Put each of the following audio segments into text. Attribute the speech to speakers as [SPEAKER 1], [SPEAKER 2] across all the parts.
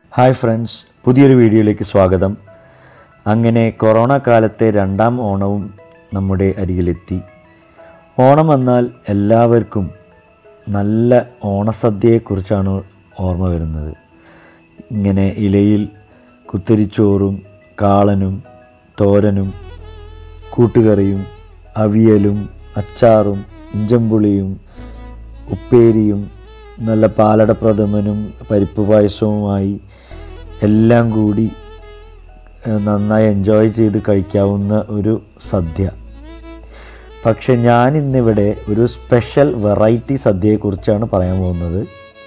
[SPEAKER 1] hi friends പുതിയൊരു വീഡിയോയിലേക്ക് സ്വാഗതം അങ്ങനെ കൊറോണ കാലത്തെ രണ്ടാം ഓണവും നമ്മുടെ അരികിലെത്തി ഓണം വന്നാൽ എല്ലാവർക്കും നല്ല ഓണസദ്യയെക്കുറിച്ചാണ് ഓർമ്മ വരുന്നത് ഇങ്ങനെ ഇലയിൽ കുത്തരിച്ചോറും കാളനും തോരനും കൂട്ടുകറിയും അവിയലും അച്ചാറും ഇഞ്ചമ്പുളിയും ഉപ്പേരിയും നല്ല പാലട പ്രഥമനും പരിപ്പ് പായസവുമായി എല്ലാം കൂടി ഏഹ്, നന്നായി എൻജോയ് ചെയ്ത് കഴിക്കാവുന്ന ഒരു സദ്യ പക്ഷെ ഞാൻ ഇന്നിവിടെ ഒരു സ്പെഷ്യൽ വെറൈറ്റി സദ്യയെക്കുറിച്ചാണ് പറയാൻ പോകുന്നത്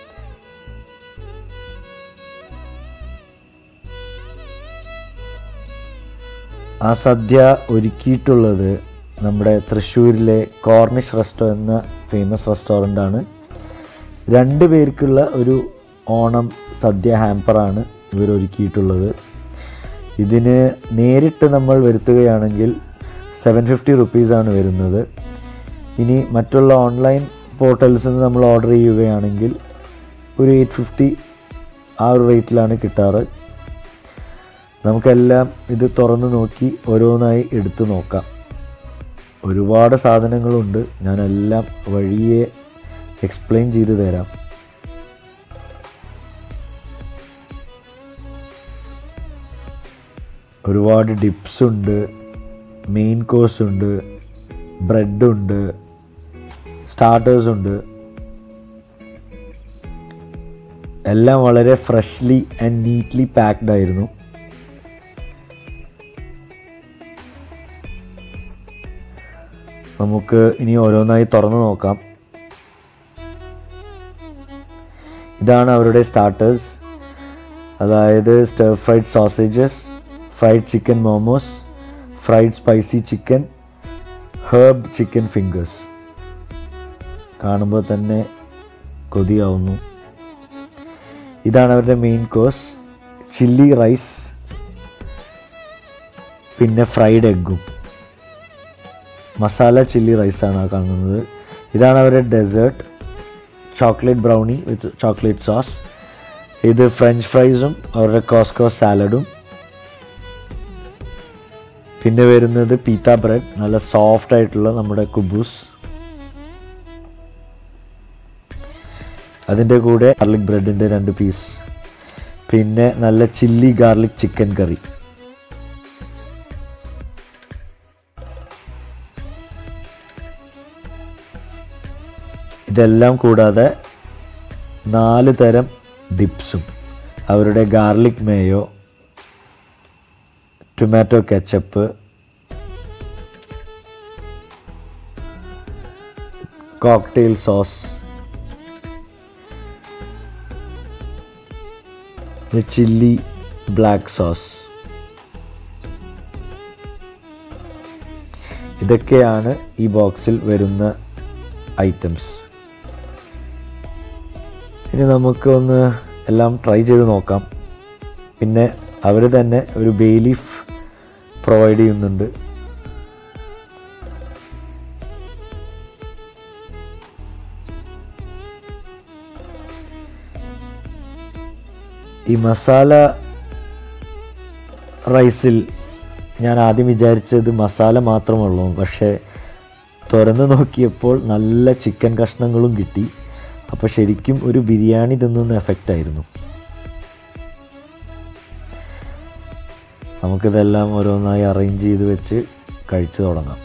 [SPEAKER 1] ആ സദ്യ ഒരുക്കിയിട്ടുള്ളത് നമ്മുടെ തൃശ്ശൂരിലെ കോർണിഷ് റെസ്റ്റോ എന്ന ഫേമസ് റെസ്റ്റോറൻ്റ് ആണ് രണ്ട് പേർക്കുള്ള ഒരു ഓണം സദ്യ ഹാമ്പറാണ് ഇവർ ഒരുക്കിയിട്ടുള്ളത് ഇതിന് നേരിട്ട് നമ്മൾ വരുത്തുകയാണെങ്കിൽ സെവൻ ഫിഫ്റ്റി റുപ്പീസാണ് വരുന്നത് ഇനി മറ്റുള്ള ഓൺലൈൻ പോർട്ടൽസിൽ നിന്ന് നമ്മൾ ഓർഡർ ചെയ്യുകയാണെങ്കിൽ ഒരു എയ്റ്റ് ഫിഫ്റ്റി ആ ഒരു റേറ്റിലാണ് കിട്ടാറ് നമുക്കെല്ലാം ഇത് തുറന്ന് നോക്കി ഓരോന്നായി എടുത്തു നോക്കാം ഒരുപാട് സാധനങ്ങളുണ്ട് ഞാനെല്ലാം വഴിയെ എക്സ്പ്ലെയിൻ ചെയ്തു തരാം ഒരുപാട് ഡിപ്സ് ഉണ്ട് മെയിൻ കോഴ്സ് ഉണ്ട് ബ്രെഡ് ഉണ്ട് സ്റ്റാർട്ടേഴ്സ് ഉണ്ട് എല്ലാം വളരെ ഫ്രഷ്ലി ആൻഡ് നീറ്റ്ലി പാക്ഡ് ആയിരുന്നു നമുക്ക് ഇനി ഓരോന്നായി തുറന്നു നോക്കാം ഇതാണ് അവരുടെ സ്റ്റാർട്ടേഴ്സ് അതായത് stir fried sausages fried chicken momos fried spicy chicken herbed chicken fingers കാണുമ്പോൾ തന്നെ കൊതിയാവുന്നു ഇതാണ് അവരുടെ മെയിൻ കോഴ്സ് ചില്ലി റൈസ് പിന്നെ ഫ്രൈഡ് എഗ്ഗും മസാല ചില്ലി റൈസാണ് ആ കാണുന്നത് ഇതാണ് അവരുടെ dessert chocolate brownie with chocolate sauce ഇത് ഫ്രഞ്ച് ഫ്രൈസും അവരുടെ കോസ്കോ സാലഡും പിന്നെ വരുന്നത് പീത്ത ബ്രെഡ് നല്ല സോഫ്റ്റ് ആയിട്ടുള്ള നമ്മുടെ കുബൂസ് അതിൻ്റെ കൂടെ ഗാർലിക് ബ്രെഡിൻ്റെ രണ്ട് പീസ് പിന്നെ നല്ല ചില്ലി ഗാർലിക് ചിക്കൻ കറി ഇതെല്ലാം കൂടാതെ നാല് തരം ഡിപ്സും അവരുടെ garlic mayo tomato ketchup cocktail sauce chilli black sauce ഇതൊക്കെയാണ് ഈ ബോക്സിൽ വരുന്ന ഐറ്റംസ് ഇനി നമുക്ക് ഒന്ന് എല്ലാം ട്രൈ ചെയ്ത് നോക്കാം പിന്നെ അവർ തന്നെ ഒരു ബേ ലീഫ് പ്രൊവൈഡ് ചെയ്യുന്നുണ്ട് ഈ മസാല റൈസിൽ ഞാൻ ആദ്യം വിചാരിച്ചത് മസാല മാത്രമുള്ളൂ പക്ഷേ തുറന്ന് നോക്കിയപ്പോൾ നല്ല ചിക്കൻ കഷ്ണങ്ങളും കിട്ടി അപ്പോൾ ശരിക്കും ഒരു ബിരിയാണി തിന്നുന്ന എഫക്റ്റ് ആയിരുന്നു നമുക്കിതെല്ലാം ഓരോന്നായി അറേഞ്ച് ചെയ്ത് വെച്ച് കഴിച്ചു തുടങ്ങാം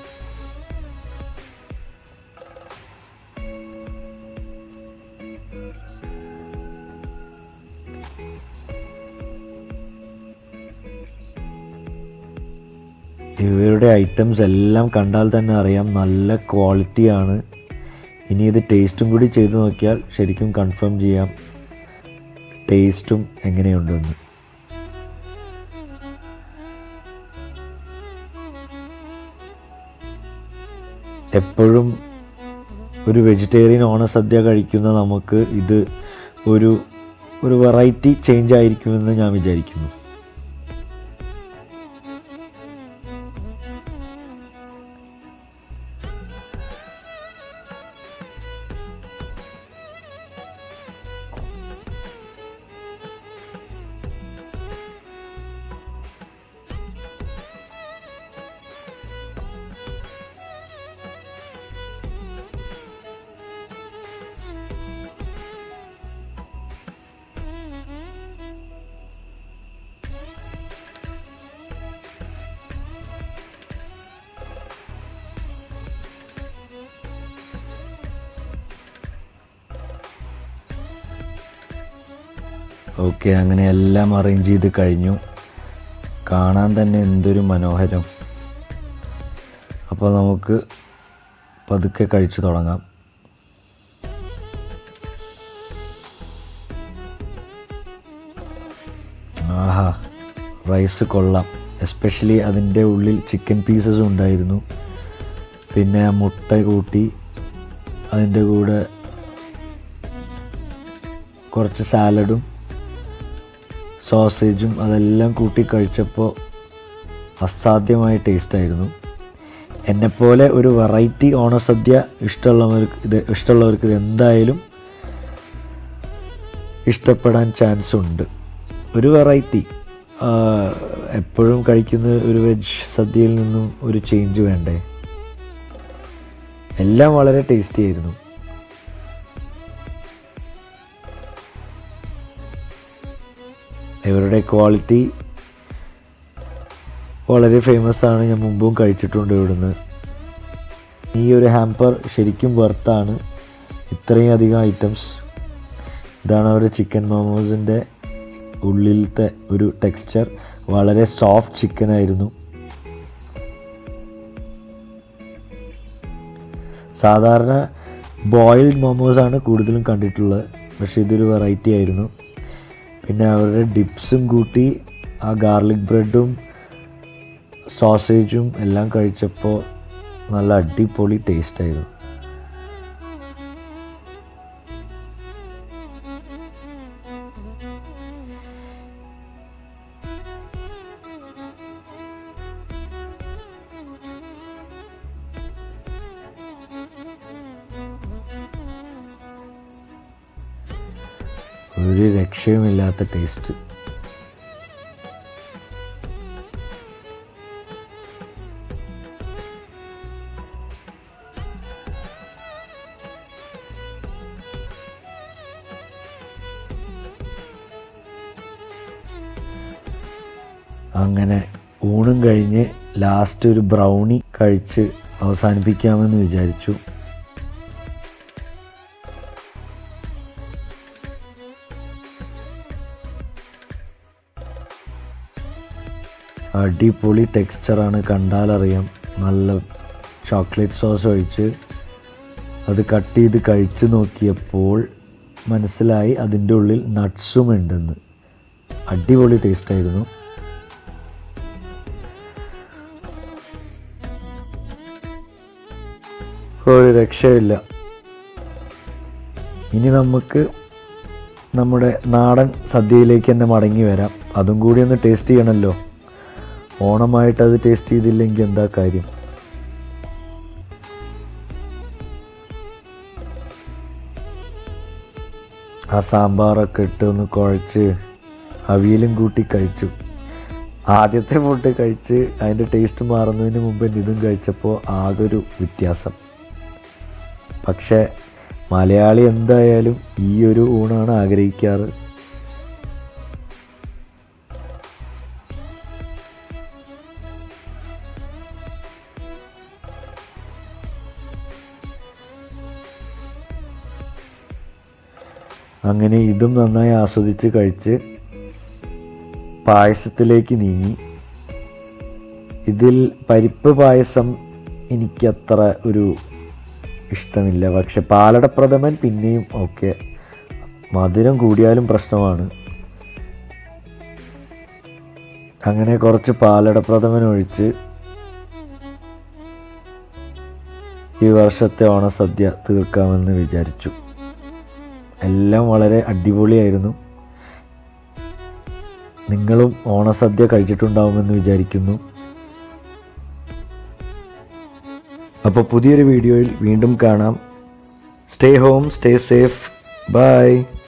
[SPEAKER 1] ഇവരുടെ ഐറ്റംസ് എല്ലാം കണ്ടാൽ തന്നെ അറിയാം നല്ല ക്വാളിറ്റിയാണ് ഇനി ഇത് ടേസ്റ്റും കൂടി ചെയ്ത് നോക്കിയാൽ ശരിക്കും കൺഫേം ചെയ്യാം ടേസ്റ്റും എങ്ങനെയുണ്ടെന്ന് എപ്പോഴും ഒരു വെജിറ്റേറിയൻ ഓണസദ്യ കഴിക്കുന്ന നമുക്ക് ഇത് ഒരു ഒരു വെറൈറ്റി ചേഞ്ച് ആയിരിക്കുമെന്ന് ഞാൻ വിചാരിക്കുന്നു ഓക്കെ അങ്ങനെ എല്ലാം അറേഞ്ച് ചെയ്ത് കഴിഞ്ഞു കാണാൻ തന്നെ എന്തൊരു മനോഹരം അപ്പോൾ നമുക്ക് പതുക്കെ കഴിച്ചു തുടങ്ങാം ആഹാ റൈസ് കൊള്ളാം എസ്പെഷ്യലി അതിൻ്റെ ഉള്ളിൽ ചിക്കൻ പീസസും ഉണ്ടായിരുന്നു പിന്നെ ആ മുട്ട കൂട്ടി അതിൻ്റെ കൂടെ കുറച്ച് സാലഡും സോസേജും അതെല്ലാം കൂട്ടി കഴിച്ചപ്പോൾ അസാധ്യമായ ടേസ്റ്റായിരുന്നു എന്നെപ്പോലെ ഒരു വെറൈറ്റി ഓണസദ്യ ഇഷ്ടമുള്ളവർക്ക് ഇത് ഇഷ്ടമുള്ളവർക്ക് ഇത് എന്തായാലും ഇഷ്ടപ്പെടാൻ ചാൻസ് ഉണ്ട് ഒരു വെറൈറ്റി എപ്പോഴും കഴിക്കുന്ന ഒരു വെജ് സദ്യയിൽ നിന്നും ഒരു ചേഞ്ച് വേണ്ടേ എല്ലാം വളരെ ടേസ്റ്റി ആയിരുന്നു ഇവരുടെ ക്വാളിറ്റി വളരെ ഫേമസ് ആണ് ഞാൻ മുമ്പും കഴിച്ചിട്ടുണ്ട് ഇവിടുന്ന് ഈ ഒരു ഹാമ്പർ ശരിക്കും വർത്താണ് ഇത്രയും അധികം ഐറ്റംസ് ഇതാണ് അവരുടെ ചിക്കൻ മോമോസിൻ്റെ ഉള്ളിലത്തെ ഒരു ടെക്സ്ചർ വളരെ സോഫ്റ്റ് ചിക്കൻ ആയിരുന്നു സാധാരണ ബോയിൽഡ് മോമോസാണ് കൂടുതലും കണ്ടിട്ടുള്ളത് പക്ഷേ ഇതൊരു വെറൈറ്റി ആയിരുന്നു പിന്നെ അവരുടെ ഡിപ്സും കൂട്ടി ആ ഗാർലിക് ബ്രെഡും സോസേജും എല്ലാം കഴിച്ചപ്പോൾ നല്ല അടിപൊളി ടേസ്റ്റായിരുന്നു ഒരു രക്ഷയുമില്ലാത്ത ടേസ്റ്റ് അങ്ങനെ ഊണും കഴിഞ്ഞ് ലാസ്റ്റ് ഒരു ബ്രൗണി കഴിച്ച് അവസാനിപ്പിക്കാമെന്ന് വിചാരിച്ചു അടിപൊളി ടെക്സ്ചറാണ് കണ്ടാലറിയാം നല്ല ചോക്ലേറ്റ് സോസ് ഒഴിച്ച് അത് കട്ട് ചെയ്ത് കഴിച്ചു നോക്കിയപ്പോൾ മനസ്സിലായി അതിൻ്റെ ഉള്ളിൽ നട്ട്സും ഉണ്ടെന്ന് അടിപൊളി ടേസ്റ്റായിരുന്നു ഒരു രക്ഷയില്ല ഇനി നമുക്ക് നമ്മുടെ നാടൻ സദ്യയിലേക്ക് തന്നെ മടങ്ങി വരാം അതും കൂടി ഒന്ന് ടേസ്റ്റ് ചെയ്യണമല്ലോ ഓണമായിട്ട് അത് ടേസ്റ്റ് ചെയ്തില്ലെങ്കിൽ എന്താ കാര്യം ആ സാമ്പാറൊക്കെ ഇട്ട് ഒന്ന് കുഴച്ച് അവിയലും കൂട്ടി കഴിച്ചു ആദ്യത്തെ ഫുഡ് കഴിച്ച് അതിൻ്റെ ടേസ്റ്റ് മാറുന്നതിന് മുമ്പ് ഇതും കഴിച്ചപ്പോൾ ആകൊരു വ്യത്യാസം പക്ഷേ മലയാളി എന്തായാലും ഈ ഒരു ഊണാണ് ആഗ്രഹിക്കാറ് അങ്ങനെ ഇതും നന്നായി ആസ്വദിച്ച് കഴിച്ച് പായസത്തിലേക്ക് നീങ്ങി ഇതിൽ പരിപ്പ് പായസം എനിക്കത്ര ഒരു ഇഷ്ടമില്ല പക്ഷെ പാലട പ്രഥമൻ പിന്നെയും ഓക്കെ മധുരം കൂടിയാലും പ്രശ്നമാണ് അങ്ങനെ കുറച്ച് പാലട പ്രഥമൻ ഒഴിച്ച് ഈ വർഷത്തെ ഓണസദ്യ തീർക്കാമെന്ന് വിചാരിച്ചു എല്ലാം വളരെ അടിപൊളിയായിരുന്നു നിങ്ങളും ഓണസദ്യ കഴിച്ചിട്ടുണ്ടാവുമെന്ന് വിചാരിക്കുന്നു അപ്പോൾ പുതിയൊരു വീഡിയോയിൽ വീണ്ടും കാണാം stay home stay safe by